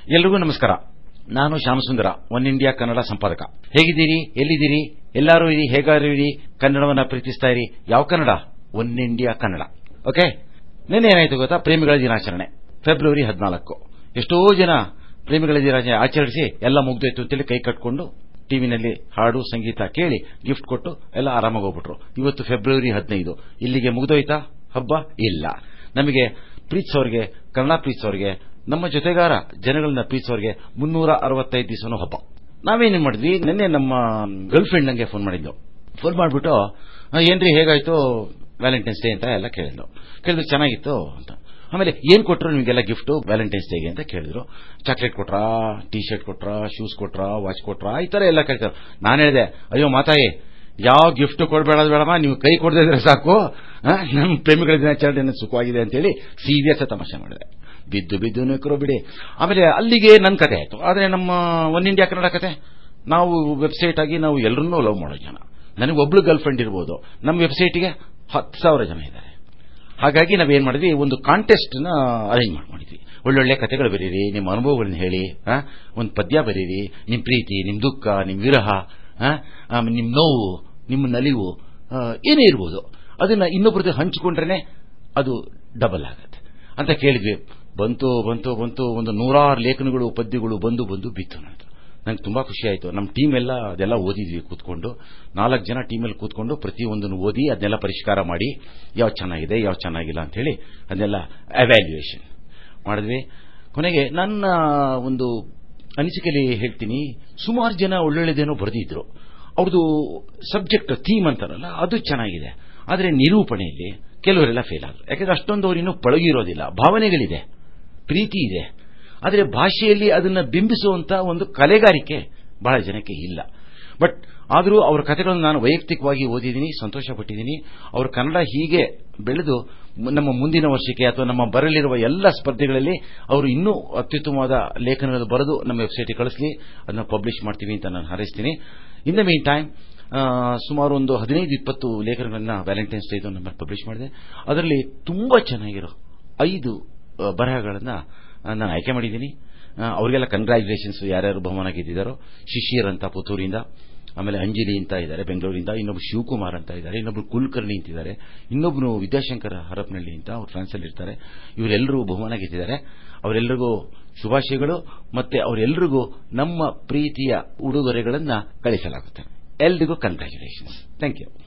ಎಲ್ರಿಗೂ ನಮಸ್ಕಾರ ನಾನು ಶ್ಯಾಮಸುಂದರ ಒನ್ ಇಂಡಿಯಾ ಕನ್ನಡ ಸಂಪಾದಕ ಹೇಗಿದ್ದೀರಿ ಎಲ್ಲಿದ್ದೀರಿ ಎಲ್ಲರೂ ಇರಿ ಹೇಗಾರು ಇರಿ ಕನ್ನಡವನ್ನ ಪ್ರೀತಿಸ್ತಾ ಇರಿ ಯಾವ Kannada one India Kannada okay ನಿನ್ನೆ ಏನಾಯ್ತು ಗೊತ್ತಾ ಪ್ರೇಮಿಗಳ ದಿನಾಚರಣೆ ಫೆಬ್ರವರಿ ಹದಿನಾಲ್ಕು ಎಷ್ಟೋ ಜನ ಪ್ರೇಮಿಗಳ ದಿನಾಚರಣೆ ಆಚರಿಸಿ ಎಲ್ಲ ಮುಗ್ದೋಯ್ತು ಅಂತೇಳಿ ಕೈ ಕಟ್ಕೊಂಡು ಟಿವಿನಲ್ಲಿ ಹಾಡು ಸಂಗೀತ ಕೇಳಿ ಗಿಫ್ಟ್ ಕೊಟ್ಟು ಎಲ್ಲ ಆರಾಮಾಗಿ ಹೋಗ್ಬಿಟ್ರು ಇವತ್ತು ಫೆಬ್ರವರಿ ಹದಿನೈದು ಇಲ್ಲಿಗೆ ಮುಗ್ದೋಯ್ತಾ ಹಬ್ಬ ಇಲ್ಲ ನಮಗೆ ಪ್ರೀತಿಸೋರಿಗೆ ಕನ್ನಡ ಪ್ರೀತಿಸೋರಿಗೆ ನಮ್ಮ ಜೊತೆಗಾರ ಜನಗಳನ್ನ ಪ್ರೀತಿಸೋರಿಗೆ ಮುನ್ನೂರ ಅರವತ್ತೈದು ದಿವಸನೂ ಹಬ್ಬ ನಾವೇನು ಮಾಡಿದ್ವಿ ನಿನ್ನೆ ನಮ್ಮ ಗರ್ಲ್ ಫ್ರೆಂಡ್ ನಂಗೆ ಫೋನ್ ಮಾಡಿದ್ದು ಫೋನ್ ಮಾಡಿಬಿಟ್ಟು ಏನ್ರಿ ಹೇಗಾಯ್ತು ವ್ಯಾಲೆಂಟೈನ್ಸ್ ಡೇ ಅಂತ ಎಲ್ಲ ಕೇಳಿದ್ರು ಕೇಳಿದ್ರು ಚೆನ್ನಾಗಿತ್ತು ಅಂತ ಆಮೇಲೆ ಏನ್ ಕೊಟ್ರು ನಿಮಗೆಲ್ಲ ಗಿಫ್ಟ್ ವ್ಯಾಲೆಂಟೈನ್ಸ್ ಡೇಗೆ ಅಂತ ಕೇಳಿದ್ರು ಚಾಕ್ಲೇಟ್ ಕೊಟ್ರಾ ಟಿ ಶರ್ಟ್ ಕೊಟ್ರಾ ಶೂಸ್ ಕೊಟ್ರಾ ವಾಚ್ ಕೊಟ್ರಾ ಈ ತರ ಎಲ್ಲ ಕೇಳ್ತಾರೆ ನಾನು ಹೇಳಿದೆ ಅಯ್ಯೋ ಮಾತಾಯಿ ಯಾವ ಗಿಫ್ಟ್ ಕೊಡಬೇಡ ಬೇಡಮ್ಮ ನೀವು ಕೈ ಕೊಡದೇ ಇದ್ರೆ ಸಾಕು ನಮ್ಮ ಪ್ರೇಮಿಗಳ ದಿನಾಚರಣೆ ಸುಖವಾಗಿದೆ ಅಂತೇಳಿ ಸೀರಿಯಸ್ ತಮಾಷೆ ಮಾಡಿದೆ ಬಿದ್ದು ಬಿದ್ದು ನಕ್ಕರು ಬಿಡಿ ಆಮೇಲೆ ಅಲ್ಲಿಗೆ ನನ್ನ ಕತೆ ಆಯ್ತು ಆದ್ರೆ ನಮ್ಮ ಒನ್ ಇಂಡಿಯಾ ಕನ್ನಡ ಕತೆ ನಾವು ವೆಬ್ಸೈಟ್ ಆಗಿ ನಾವು ಎಲ್ಲರನ್ನೂ ಲವ್ ಮಾಡೋ ಜನ ನನಗೆ ಒಬ್ಳು ಗರ್ಲ್ ಫ್ರೆಂಡ್ ಇರ್ಬೋದು ನಮ್ಮ ವೆಬ್ಸೈಟ್ಗೆ ಹತ್ತು ಸಾವಿರ ಜನ ಇದ್ದಾರೆ ಹಾಗಾಗಿ ನಾವೇನ್ ಮಾಡಿದ್ವಿ ಒಂದು ಕಾಂಟೆಸ್ಟ್ ನ ಅರೇಂಜ್ ಮಾಡಿದ್ವಿ ಒಳ್ಳೊಳ್ಳೆ ಕತೆಗಳು ಬರೀರಿ ನಿಮ್ಮ ಅನುಭವಗಳನ್ನ ಹೇಳಿ ಒಂದು ಪದ್ಯ ಬರೀರಿ ನಿಮ್ಮ ಪ್ರೀತಿ ನಿಮ್ಮ ದುಃಖ ನಿಮ್ಮ ವಿರಹ ನಿಮ್ಮ ನೋವು ನಿಮ್ಮ ನಲಿವು ಏನೇ ಇರ್ಬೋದು ಅದನ್ನ ಇನ್ನೊಬ್ಬರದ್ದು ಹಂಚಿಕೊಂಡ್ರೆ ಅದು ಡಬಲ್ ಆಗತ್ತೆ ಅಂತ ಕೇಳಿದ್ವಿ ಬಂತು ಬಂತು ಬಂತು ಒಂದು ನೂರಾರು ಲೇಖನಗಳು ಪದ್ಯಗಳು ಬಂದು ಬಂದು ಬಿತ್ತು ನಂತರ ನಂಗೆ ತುಂಬಾ ಖುಷಿ ಆಯಿತು ನಮ್ಮ ಟೀಮ್ ಎಲ್ಲ ಅದೆಲ್ಲ ಓದಿದ್ವಿ ಕೂತ್ಕೊಂಡು ನಾಲ್ಕು ಜನ ಟೀಮಲ್ಲಿ ಕೂತ್ಕೊಂಡು ಪ್ರತಿಯೊಂದನ್ನು ಓದಿ ಅದನ್ನೆಲ್ಲ ಪರಿಷ್ಕಾರ ಮಾಡಿ ಯಾವ ಚೆನ್ನಾಗಿದೆ ಯಾವ ಚೆನ್ನಾಗಿಲ್ಲ ಅಂತ ಹೇಳಿ ಅದನ್ನೆಲ್ಲ ಅವ್ಯಾಲ್ಯೂಯೇಷನ್ ಮಾಡಿದ್ವಿ ಕೊನೆಗೆ ನನ್ನ ಒಂದು ಅನಿಸಿಕೆಯಲ್ಲಿ ಹೇಳ್ತೀನಿ ಸುಮಾರು ಜನ ಒಳ್ಳೊಳ್ಳೆದೇನೋ ಬರೆದಿದ್ರು ಅವ್ರದ್ದು ಸಬ್ಜೆಕ್ಟ್ ಥೀಮ್ ಅಂತಾರಲ್ಲ ಅದು ಚೆನ್ನಾಗಿದೆ ಆದರೆ ನಿರೂಪಣೆಯಲ್ಲಿ ಕೆಲವರೆಲ್ಲ ಫೇಲ್ ಆದರು ಯಾಕಂದ್ರೆ ಅಷ್ಟೊಂದು ಅವ್ರು ಇನ್ನೂ ಪಳಗಿರೋದಿಲ್ಲ ಭಾವನೆಗಳಿದೆ ಪ್ರೀತಿ ಇದೆ ಆದರೆ ಭಾಷೆಯಲ್ಲಿ ಅದನ್ನು ಬಿಂಬಿಸುವಂತ ಒಂದು ಕಲೆಗಾರಿಕೆ ಬಹಳ ಜನಕ್ಕೆ ಇಲ್ಲ ಬಟ್ ಆದರೂ ಅವರ ಕಥೆಗಳನ್ನು ನಾನು ವೈಯಕ್ತಿಕವಾಗಿ ಓದಿದ್ದೀನಿ ಸಂತೋಷ ಪಟ್ಟಿದ್ದೀನಿ ಅವರ ಕನ್ನಡ ಹೀಗೆ ಬೆಳೆದು ನಮ್ಮ ಮುಂದಿನ ವರ್ಷಕ್ಕೆ ಅಥವಾ ನಮ್ಮ ಬರಲಿರುವ ಎಲ್ಲ ಸ್ಪರ್ಧೆಗಳಲ್ಲಿ ಅವರು ಇನ್ನೂ ಅತ್ಯುತ್ತಮವಾದ ಲೇಖನಗಳು ಬರೆದು ನಮ್ಮ ವೆಬ್ಸೈಟ್ಗೆ ಕಳಿಸಲಿ ಅದನ್ನು ಪಬ್ಲಿಷ್ ಮಾಡ್ತೀವಿ ಅಂತ ನಾನು ಹಾರೈಸ್ತೀನಿ ಇನ್ ದ ಮೀನ್ ಟೈಮ್ ಸುಮಾರು ಒಂದು ಹದಿನೈದು ಇಪ್ಪತ್ತು ಲೇಖನಗಳನ್ನ ವ್ಯಾಲೆಂಟೈನ್ಸ್ ಡೇ ನಮ್ಮ ಪಬ್ಲಿಷ್ ಮಾಡಿದೆ ಅದರಲ್ಲಿ ತುಂಬಾ ಚೆನ್ನಾಗಿರೋ ಐದು ಬರಹಗಳನ್ನ ನಾನು ಆಯ್ಕೆ ಮಾಡಿದ್ದೀನಿ ಅವರಿಗೆಲ್ಲ ಕಂಗ್ರ್ಯಾಚುಲೇಷನ್ಸ್ ಯಾರ್ಯಾರು ಬಹುಮಾನ ಗೆದ್ದಿದ್ದಾರೋ ಶಿಶಿರ್ ಅಂತ ಪುತ್ತೂರಿಂದ ಆಮೇಲೆ ಅಂಜಲಿ ಅಂತ ಇದ್ದಾರೆ ಬೆಂಗಳೂರಿಂದ ಇನ್ನೊಬ್ರು ಶಿವಕುಮಾರ್ ಅಂತ ಇದ್ದಾರೆ ಇನ್ನೊಬ್ರು ಕುಲಕರ್ಣಿ ಅಂತಿದ್ದಾರೆ ಇನ್ನೊಬ್ರು ವಿದ್ಯಾಶಂಕರ ಹರಪನಹಳ್ಳಿ ಅಂತ ಅವ್ರು ಫ್ರಾನ್ಸ್ ಅಲ್ಲಿ ಇರ್ತಾರೆ ಇವರೆಲ್ಲರೂ ಬಹುಮಾನ ಗೆದ್ದಿದ್ದಾರೆ ಅವರೆಲ್ಲರಿಗೂ ಶುಭಾಶಯಗಳು ಮತ್ತೆ ಅವರೆಲ್ಲರಿಗೂ ನಮ್ಮ ಪ್ರೀತಿಯ ಉಡುಗೊರೆಗಳನ್ನ ಕಳಿಸಲಾಗುತ್ತೆ ಎಲ್ರಿಗೂ ಕಂಗ್ರ್ಯಾಚುಲೇಷನ್ಸ್ ಥ್ಯಾಂಕ್ ಯು